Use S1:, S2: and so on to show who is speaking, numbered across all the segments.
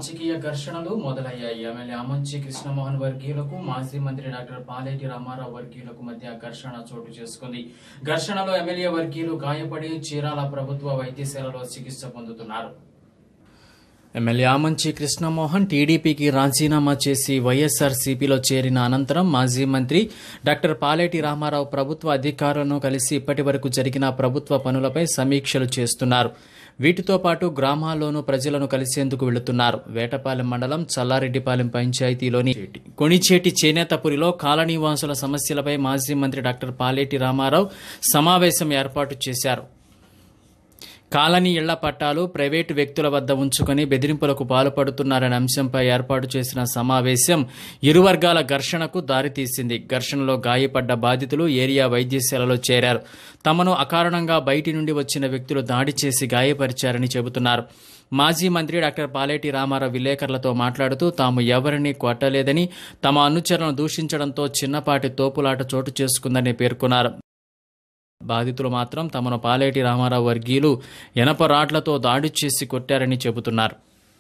S1: రాజకీయ ఘర్షణలు మొదలయ్యాయి ఎమ్మెల్యే అమంచి కృష్ణమోహన్ వర్గీయులకు మాజీ మంత్రి డాక్టర్ పాలేటి రామారావు వర్గీయులకు మధ్య ఘర్షణ చోటు చేసుకుంది ఘర్షణలో ఎమ్మెల్యే వర్గీయులు గాయపడి చీరాల ప్రభుత్వ వైద్యశాలలో చికిత్స పొందుతున్నారు ఎమ్మెల్యే ఆమంచి కృష్ణమోహన్ టీడీపీకి రాజీనామా చేసి వైఎస్ఆర్సీపీలో చేరిన అనంతరం మాజీ మంత్రి డాక్టర్ పాలేటి రామారావు ప్రభుత్వ అధికారులను కలిసి ఇప్పటి వరకు జరిగిన ప్రభుత్వ పనులపై సమీక్షలు చేస్తున్నారు వీటితో పాటు గ్రామాల్లోనూ ప్రజలను కలిసేందుకు వెళుతున్నారు వేటపాలెం మండలం చల్లారెడ్డిపాలెం పంచాయతీలోని కొణిచేటి చేనేతపురిలో కాలనీవాసుల సమస్యలపై మాజీ మంత్రి డాక్టర్ పాలేటి రామారావు సమావేశం ఏర్పాటు చేశారు కాలనీ ఇళ్ల పట్టాలు ప్రైవేటు వ్యక్తుల వద్ద ఉంచుకొని బెదిరింపులకు పాల్పడుతున్నారనే అంశంపై ఏర్పాటు చేసిన సమావేశం ఇరు వర్గాల ఘర్షణకు దారితీసింది ఘర్షణలో గాయపడ్డ బాధితులు ఏరియా వైద్యశాలలో చేరారు తమను అకారణంగా బయటి నుండి వచ్చిన వ్యక్తులు దాడి చేసి గాయపరిచారని చెబుతున్నారు మాజీ మంత్రి డాక్టర్ పాలేటి రామారావు విలేకరులతో మాట్లాడుతూ తాము ఎవరిని కొట్టలేదని తమ అనుచరులను దూషించడంతో చిన్నపాటి తోపులాట చోటు చేసుకుందని పేర్కొన్నారు బాధితులు మాత్రం తమను పాలేటి రామారావు వర్గీయులు ఎనప రాడ్లతో దాడి చేసి కొట్టారని చెబుతున్నారు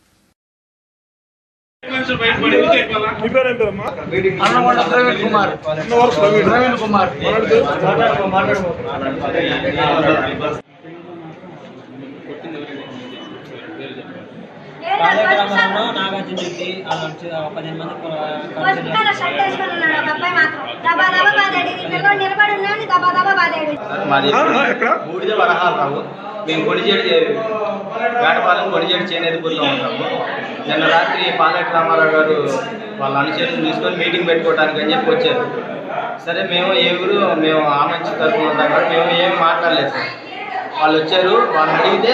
S2: మీ పేరు ఏం పేరమ్మా
S3: అన్నవాడ ప్రవీణ్ కుమార్
S2: అన్నవరం ప్రవీణ్
S3: ప్రవీణ్ కుమార్
S4: కార్యక్రమంలో నాగార్జున రెడ్డి వాళ్ళు వచ్చి ఒక పదిహేను మంది
S5: వస్తున్నారు షర్ట్ వేసుకొని ఉన్నాడు ఒక అబ్బాయి మాత్రం దబా దబా బాదాడు ఈ పిల్లలు నిలబడి ఉన్నాడు దబా దబా బాదాడు
S6: మాది
S2: ఆ, ఆ, ఎక్కడ
S6: బూడిద వరహాలరావు మేము కొడిచేటి వేటపాలెం కొడిచేటి చేనేతపూర్లో ఉంటాము నిన్న రాత్రి పాలెట్ రామారావు గారు వాళ్ళ అనుచరులను తీసుకొని మీటింగ్ పెట్టుకోవడానికి అని చెప్పి వచ్చారు సరే మేము ఏ ఊరు మేము ఆ మంచి తరఫున ఉంటాం కాబట్టి మేము ఏం మాట్లాడలేదు సార్ వాళ్ళు వచ్చారు వాళ్ళని అడిగితే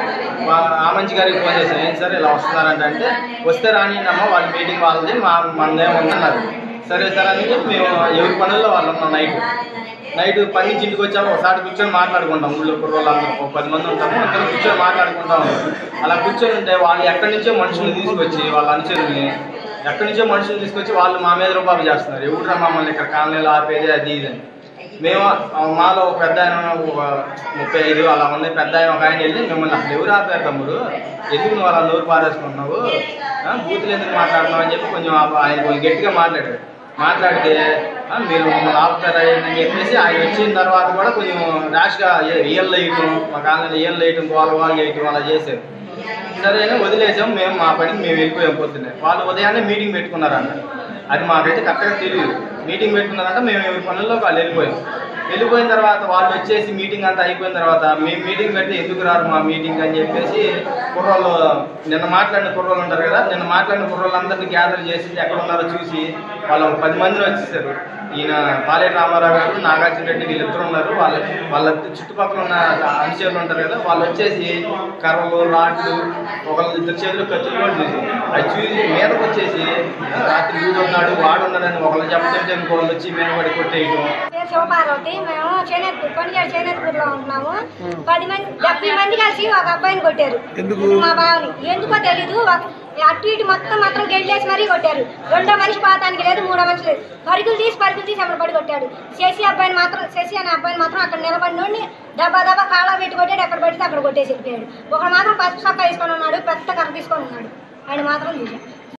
S6: వా- ఆ మంచి గారికి ఫోన్ చేశాం ఏం సార్ ఇలా వస్తున్నారంటే అంటే వస్తే రానియమ్మా వాళ్ళ మీటింగ్ వాళ్ళది మా మనదేం ఉందన్నారు సరే సార్ అని చెప్పి మేము ఎవరి పనుల్లో వాళ్ళు ఉన్నాం నైట్ నైట్ పని నుంచి ఇంటికి వచ్చాము ఒకసారి కూర్చొని మాట్లాడుకుంటాం ఊళ్ళో కుర్రోళ్ళందరూ ఒక పది మంది ఉంటాము అందరం కూర్చొని మాట్లాడుకుంటాం అలా కూర్చొని ఉంటే వాళ్ళు ఎక్కడి నుంచో మనుషులు తీసుకొచ్చి వాళ్ళ అనుచరుల్ని ఎక్కడి నుంచో మనుషులు తీసుకొచ్చి వాళ్ళు మా మీద రూపాయలు చేస్తున్నారు ఎవరురా మమ్మల్ని ఇక్కడ కాలనీలో ఆపేది అది ఇది అని మేము ఆ మాలో ఒక పెద్ద ఆయన ఒక ముప్పై ఐదు అలా ఉన్నాయి పెద్ద ఆయన ఒక ఆయన వెళ్ళి మిమ్మల్ని అసలు ఎవరు ఆపారు తమ్ముడు ఎందుకు నువ్వు అలా నోరు పారేసుకుంటున్నావు ఆ, బూతులు ఎందుకు మాట్లాడుతున్నావు అని చెప్పి కొంచెం ఆ- ఆయన కొంచెం గట్టిగా మాట్లాడారు మాట్లాడితే ఆ, మీరు మమ్మల్ని ఆపుతారా అని చెప్పేసి ఆయన వచ్చిన తర్వాత కూడా కొంచెం ర్యాష్గా ఇయల్ వేయటం మా కాలనీలో ఇయల్ వేయటం గోల గోల వేయటం అలా చేశారు సరే అని వదిలేసాం మేము మా పనికి మేము వెళ్ళిపోయాం పొద్దున్నే వాళ్ళు ఉదయాన్నే మీటింగ్ పెట్టుకున్నారంట అది మాకైతే కరెక్ట్గా తెలియదు మీటింగ్ పెట్టుకున్నారంట మేము ఎవరి పనుల్లో వాళ్ళు వెళ్ళిపోయాం వెళ్ళిపోయిన తర్వాత వాళ్ళు వచ్చేసి మీటింగ్ అంతా అయిపోయిన తర్వాత మేము మీటింగ్ పెడితే ఎందుకు రారు మా మీటింగ్ అని చెప్పేసి కుర్రోళ్ళు నిన్న మాట్లాడిన కుర్రోళ్ళు ఉంటారు కదా నిన్న మాట్లాడిన కుర్రోళ్ళందరినీ గ్యాదర్ చేసి ఎక్కడ ఉన్నారో చూసి వాళ్ళు ఒక పది మందిని వచ్చేసారు ఈయన పాలేటి రామారావు గారు నాగార్జున రెడ్డి వీళ్ళిద్దరు ఉన్నారు వాళ్ళ వాళ్ళ చుట్టుపక్కల ఉన్న అనుచరులు ఉంటారు కదా వాళ్ళు వచ్చేసి కర్రలు రాడ్లు ఒకళ్ళు ఇద్దరు చేతులు కత్తులు కూడా చూసి అది చూసి మీదకి వచ్చేసి రాత్రి వీడు ఉన్నాడు వాడు ఉన్నాడని ఒకళ్ళు చెప్తుంటే ఇంకోళ్ళు వచ్చి మీద పడి కొట్టేయటం
S5: పేరు శివపార్వతి మేము చేనేత కొనిచేడు చేనేతపూర్లో ఉంటున్నాము పది మంది డెబ్బై మంది కలిసి ఒక అబ్బాయిని కొట్టారు
S2: ఎందుకు?
S5: మా బావని ఎందుకో తెలీదు ఒక- అటు ఇటు మొత్తం మాత్రం గెడ్లేసి మరీ కొట్టారు రెండో మనిషి పాతానికి లేదు మూడో మనిషి లేదు పరుగులు తీసి పరుగులు తీసి అక్కడ పడి కొట్టాడు శశి అబ్బాయిని మాత్రం శశి అనే అబ్బాయిని మాత్రం అక్కడ నిలబడినోడిని దబ్బా దబ్బా కాళ్ళ పెట్టి కొట్టాడు ఎక్కడ పడితే అక్కడ కొట్టేసి వెళ్ళిపోయాడు ఒకడు మాత్రం పసుపు సప్ప వేసుకొని ఉన్నాడు పెద్ద కర్ర తీసుకొని ఉన్నాడు ఆయన మాత్రం చూసాం